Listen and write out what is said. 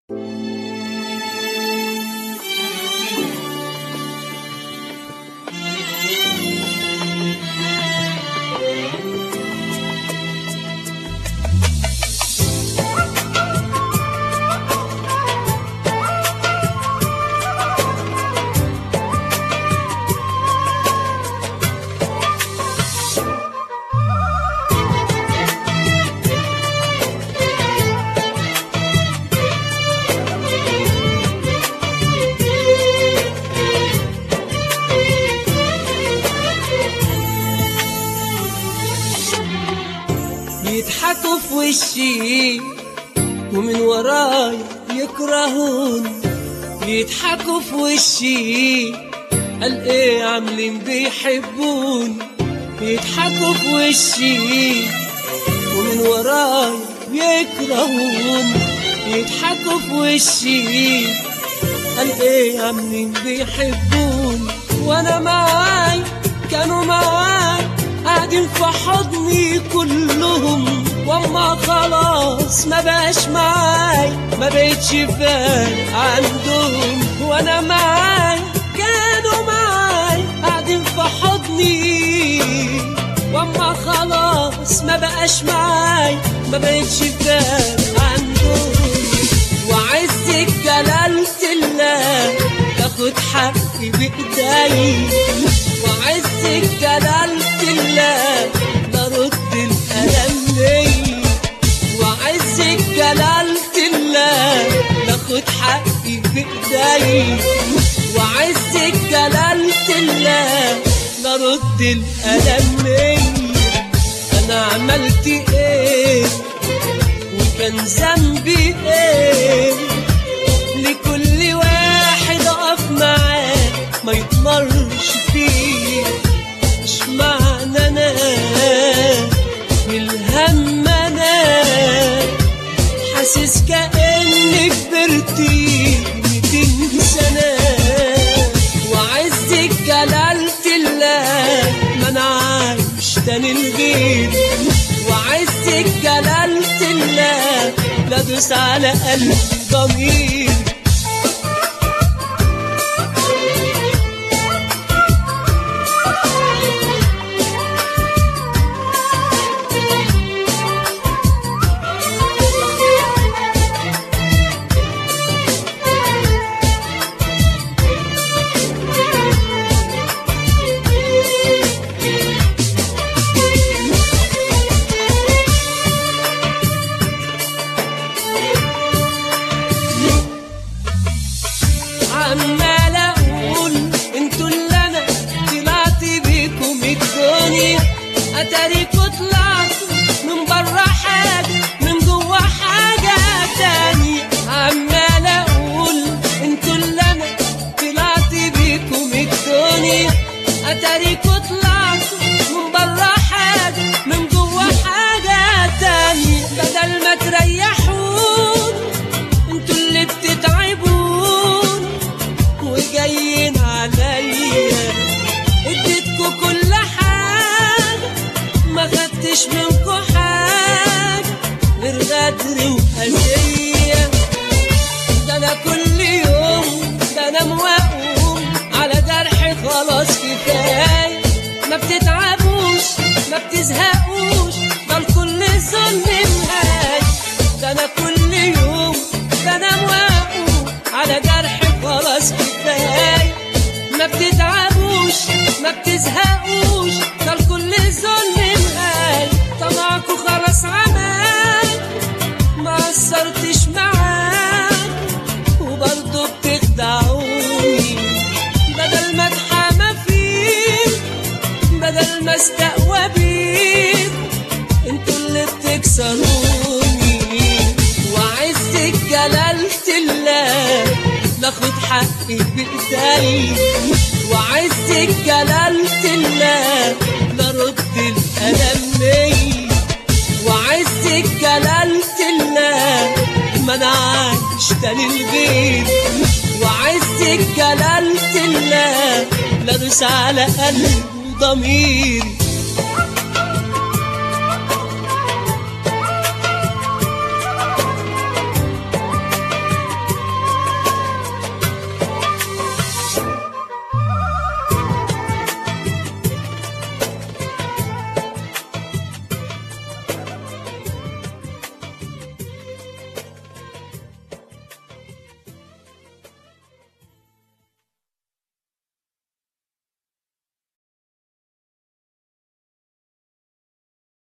يضحكوا في وشي ومن وراي يكرهون يضحكوا في وشي قال ايه عاملين بيحبون يضحكوا في وشي ومن وراي يكرهون يضحكوا في وشي قال ايه عاملين بيحبون وانا معاي كانوا معاي قاعدين في حضني كلهم واما خلاص ما بقاش معاي ما بقتش فارق عندهم وانا معاي كانوا معاي قاعدين في حضني واما خلاص ما بقاش معاي ما بقتش فارق عندهم وعزك جلالة الله تاخد حقي بايدي وعزك جلالة الله نرد الألم لي وعزك جلالة الله ناخد حقي بايدي وعزك جلالة الله نرد الألم لي أنا عملت إيه وكان ذنبي إيه لكل واحد أقف معاه ما يطمرش فيه مش معنى أنا بالهم أنا حاسس كأني كبرت ميتين سنة وعزك جلالة الله ما أنا عايش تاني الغير وعزك جلالة الله لا دوس على قلبي ضمير عمال اقول انتوا اللي انا طلعت بيكم الدنيا اتاريكوا طلعتوا من بره حاجه من جوه حاجه تانية عمال اقول انتوا اللي انا طلعت بيكم الدنيا اتاريكوا طلعتوا من بره حاجه من جوه حاجه تانية بدل ما تريحون انتوا اللي بتتعبون وجايين عليا اديتكوا كل حاجة ما خدتش منكوا حاجة غير غدر وأذية ده أنا كل يوم ده أنا موقوم على جرحي خلاص كفاية ما بتتعبوش ما بتزهقوش ده الكل ظلم نهاية ده أنا كل يوم ده أنا موقوم على جرحي خلاص كفاية ما بتتعبوش ما بتزهقوش ده الكل ظلم نهاية طمعكوا خلاص عمال ما قصرتش معاك وبرضه بتخدعوني بدل ما اتحامى فيك بدل ما استقوى بيك انتوا اللي بتكسروني وعزك جلالة الله ناخد حقي بايدي وعزك جلالة الله نرد الألم لي وعزك جلالة الله ما انا عايش تاني الغير وعزك جلالة الله لا دوس على قلبي وضميري